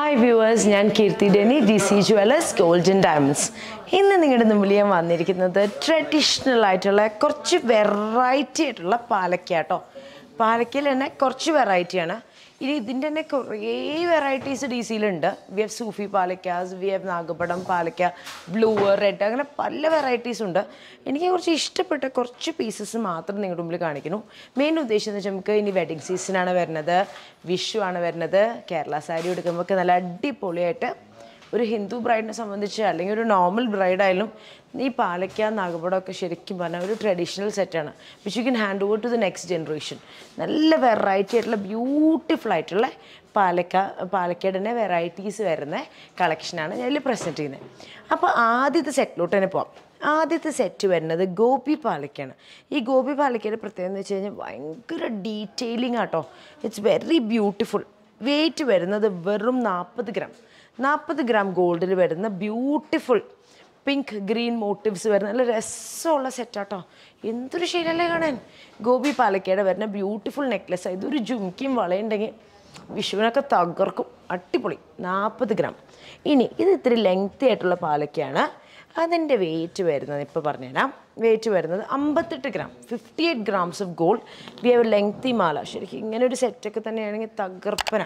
hi viewers ഞാൻ Keerthi Deni D C jewellers golden diamonds ഇന്ന് നിങ്ങളുടെ മുമ്പിൽ ഞാൻ വന്നിരിക്കുന്നത് ട്രഡീഷണൽ ആയിട്ടുള്ള കുറച്ച് വെറൈറ്റി ആയിട്ടുള്ള പാലക്ക കേട്ടോ പാലക്കയിൽ തന്നെ കുറച്ച് വെറൈറ്റിയാണ് ഇനി ഇതിൻ്റെ തന്നെ കുറേ വെറൈറ്റീസ് ഡി സിയിലുണ്ട് വി ഹവ് സൂഫി പാലക്കാസ് വി ഹവ് നാഗപടം പാലക്ക ബ്ലൂ റെഡ് അങ്ങനെ പല വെറൈറ്റീസ് ഉണ്ട് എനിക്ക് കുറച്ച് ഇഷ്ടപ്പെട്ട കുറച്ച് പീസസ് മാത്രം നിങ്ങളുടെ മുമ്പിൽ കാണിക്കുന്നു മെയിൻ ഉദ്ദേശം എന്ന് വെച്ചാൽ നമുക്ക് ഇനി വെഡിങ് സീസണാണ് വരുന്നത് വിഷു ആണ് വരുന്നത് കേരള സാരി എടുക്കുമ്പോൾ ഒക്കെ നല്ല അടിപൊളിയായിട്ട് ഒരു ഹിന്ദു ബ്രൈഡിനെ സംബന്ധിച്ച് അല്ലെങ്കിൽ ഒരു നോർമൽ ബ്രൈഡായാലും ഈ പാലക്ക നാഗപടമൊക്കെ ശരിക്കും പറഞ്ഞാൽ ഒരു ട്രഡീഷണൽ സെറ്റാണ് which you can hand over to the next generation നല്ല വെറൈറ്റി ആയിട്ടുള്ള ബ്യൂട്ടിഫുൾ ആയിട്ടുള്ള പാലക്ക പാലക്കയുടെ തന്നെ വെറൈറ്റീസ് വരുന്ന കളക്ഷനാണ് ഞാൻ ഇതിൽ പ്രസൻറ്റ് ചെയ്യുന്നത് അപ്പോൾ ആദ്യത്തെ സെറ്റിലോട്ട് തന്നെ പോവാം ആദ്യത്തെ സെറ്റ് വരുന്നത് ഗോപി പാലക്കയാണ് ഈ ഗോപി പാലക്കയുടെ പ്രത്യേകത എന്ന് വെച്ച് കഴിഞ്ഞാൽ ഭയങ്കര ഡീറ്റെയിലിംഗ് ആട്ടോ ഇറ്റ്സ് വെരി ബ്യൂട്ടിഫുൾ വെയിറ്റ് വരുന്നത് വെറും നാൽപ്പത് ഗ്രാം നാൽപ്പത് ഗ്രാം ഗോൾഡിൽ വരുന്ന ബ്യൂട്ടിഫുൾ പിങ്ക് ഗ്രീൻ മോട്ടീവ്സ് വരുന്ന നല്ല രസമുള്ള സെറ്റാട്ടോ എന്തൊരു ശീലല്ലേ കാണാൻ ഗോപി പാലക്കയുടെ വരുന്ന ബ്യൂട്ടിഫുൾ നെക്ലസ് ഇതൊരു ജുംക്കിയും വളയുണ്ടെങ്കിൽ വിഷുവിനൊക്കെ തകർക്കും അടിപൊളി നാൽപ്പത് ഗ്രാം ഇനി ഇത് ഇത്തിരി ലെങ്തി ആയിട്ടുള്ള പാലക്കയാണ് അതിൻ്റെ വെയിറ്റ് വരുന്നത് ഇപ്പോൾ പറഞ്ഞുതരാം വെയിറ്റ് വരുന്നത് അമ്പത്തെട്ട് gram fifty eight grams of gold we have lengthy മാല ശരിക്കും ഇങ്ങനെ ഒരു സെറ്റൊക്കെ തന്നെയാണെങ്കിൽ തകർപ്പന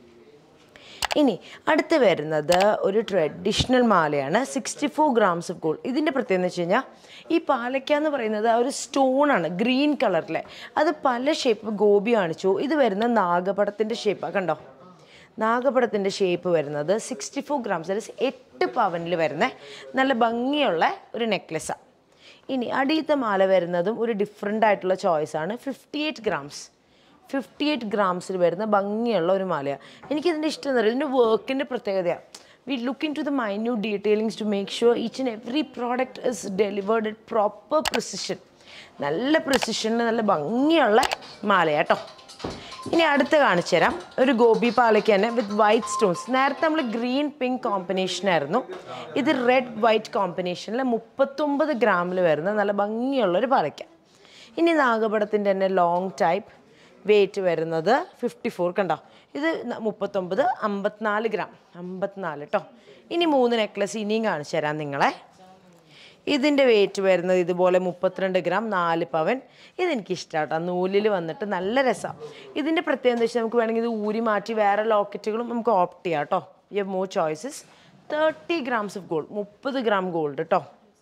ഇനി അടുത്ത് വരുന്നത് ഒരു ട്രഡീഷണൽ മാലയാണ് sixty four grams of gold ഇതിൻ്റെ പ്രത്യേകത എന്ന് വെച്ച് കഴിഞ്ഞാൽ ഈ പാലക്ക എന്ന് പറയുന്നത് ആ ഒരു സ്റ്റോണാണ് ഗ്രീൻ കളറിലെ അത് പല ഷേപ്പ് ഗോപി കാണിച്ചു ഇത് വരുന്ന നാഗപടത്തിൻ്റെ ഷേപ്പാണ് കണ്ടോ നാഗപടത്തിൻ്റെ ഷേപ്പ് വരുന്നത് സിക്സ്റ്റി ഫോർ ഗ്രാംസ് അതായത് എട്ട് പവനിൽ വരുന്ന നല്ല ഭംഗിയുള്ള ഒരു നെക്ലസ്സാണ് ഇനി അടിയത്തെ മാല വരുന്നതും ഒരു ഡിഫറെൻ്റ് ആയിട്ടുള്ള ചോയ്സാണ് fifty eight grams fifty eight ഗ്രാംസിൽ വരുന്ന ഭംഗിയുള്ള ഒരു മാലയാണ് എനിക്കിതിൻ്റെ ഇഷ്ടം എന്ന് പറയുന്നത് ഇതിൻ്റെ വർക്കിൻ്റെ പ്രത്യേകതയാണ് we look into the minute detailings to make sure each and every product is delivered at proper precision നല്ല പ്രിസിഷനിൽ നല്ല ഭംഗിയുള്ള മാലയാട്ടോ ഇനി അടുത്ത് കാണിച്ചു തരാം ഒരു ഗോപി പാലയ്ക്ക് തന്നെ വിത്ത് വൈറ്റ് സ്റ്റോൺസ് നേരത്തെ നമ്മൾ ഗ്രീൻ പിങ്ക് കോമ്പിനേഷൻ ആയിരുന്നു ഇത് റെഡ് വൈറ്റ് കോമ്പിനേഷനിൽ മുപ്പത്തൊമ്പത് ഗ്രാമിൽ വരുന്ന നല്ല ഭംഗിയുള്ള ഒരു പാലയ്ക്ക ഇനി നാഗപടത്തിൻ്റെ തന്നെ ലോങ് ടൈപ്പ് വെയിറ്റ് വരുന്നത് ഫിഫ്റ്റി ഫോർ കണ്ടോ ഇത് ന- മുപ്പത്തൊമ്പത് അമ്പത്തിനാല് ഗ്രാം അമ്പത്തിനാല് കേട്ടോ ഇനി മൂന്ന് നെക്ലസ് ഇനിയും കാണിച്ചു തരാം നിങ്ങളെ ഇതിൻ്റെ വെയിറ്റ് വരുന്നത് ഇതുപോലെ മുപ്പത്തിരണ്ട് ഗ്രാം നാല് പവൻ ഇതെനിക്ക് ഇഷ്ടമാട്ടോ നൂലിൽ വന്നിട്ട് നല്ല രസമാണ് ഇതിൻ്റെ പ്രത്യേകത എന്താ വെച്ചാൽ നമുക്ക് വേണമെങ്കിൽ ഇത് ഊരി മാറ്റി വേറെ ലോക്കറ്റുകളും നമുക്ക് ഓപ്റ്റ് ചെയ്യാം കേട്ടോ you have more choices thirty grams of gold മുപ്പത് ഗ്രാം ഗോൾഡ് കേട്ടോ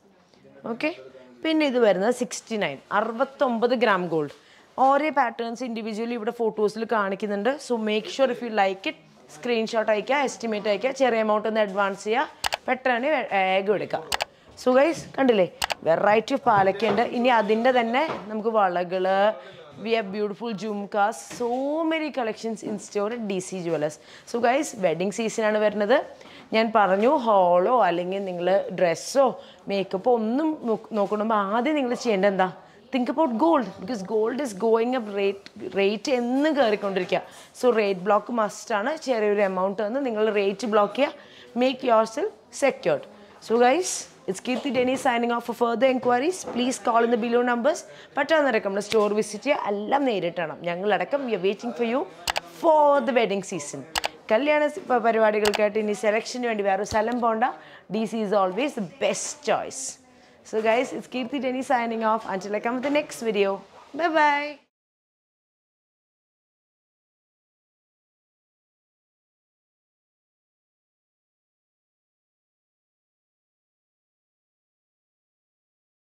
ഓക്കെ പിന്നെ ഇത് വരുന്നത് സിക്സ്റ്റി നയൻ അറുപത്തൊമ്പത് ഗ്രാം ഗോൾഡ് ഓരോ പാറ്റേൺസ് ഇൻഡിവിജ്വലി ഇവിടെ ഫോട്ടോസിൽ കാണിക്കുന്നുണ്ട് so make sure if you like it screenshot അയക്കുക എസ്റ്റിമേറ്റ് അയക്കുക ചെറിയ എമൗണ്ട് ഒന്ന് അഡ്വാൻസ് ചെയ്യുക പെട്ടെന്ന് വേഗം എടുക്കുക സോ ഗൈസ് കണ്ടില്ലേ വെറൈറ്റി ഓഫ് പാലക്കുണ്ട് ഇനി അതിൻ്റെ തന്നെ നമുക്ക് വളകൾ വി ഹാവ് ബ്യൂട്ടിഫുൾ ജുംകാസ് so many collections in store D C jewellers so guys wedding സീസണാണ് വരുന്നത് ഞാൻ പറഞ്ഞു ഹോളോ അല്ലെങ്കിൽ നിങ്ങൾ ഡ്രസ്സോ മേക്കപ്പോ ഒന്നും നോക്കണമെങ്കിൽ ആദ്യം നിങ്ങൾ ചെയ്യേണ്ടത് എന്താ think about gold because gold is going up rate rate എന്ന് കയറിക്കൊണ്ടിരിക്കുക സോ റേറ്റ് ബ്ലോക്ക് മസ്റ്റാണ് ചെറിയൊരു എമൗണ്ട് തന്ന് നിങ്ങൾ റേറ്റ് ബ്ലോക്ക് ചെയ്യുക make yourself secured so guys it's Keerthi Deni signing off for further enquiries please call in the below numbers പറ്റാവുന്നവരൊക്കെ നമ്മുടെ store visit ചെയ്യുക എല്ലാം നേരിട്ടാണ് ഞങ്ങളടക്കം we are waiting for you for the wedding season കല്യാണ സ- പ- പരിപാടികൾക്കായിട്ട് ഇനി സെലക്ഷന് വേണ്ടി വേറെ സ്ഥലം പോണ്ട D C is always the best choice so guys it's Keerthi Deni signing off അഞ്ചിൽ come the next video bye by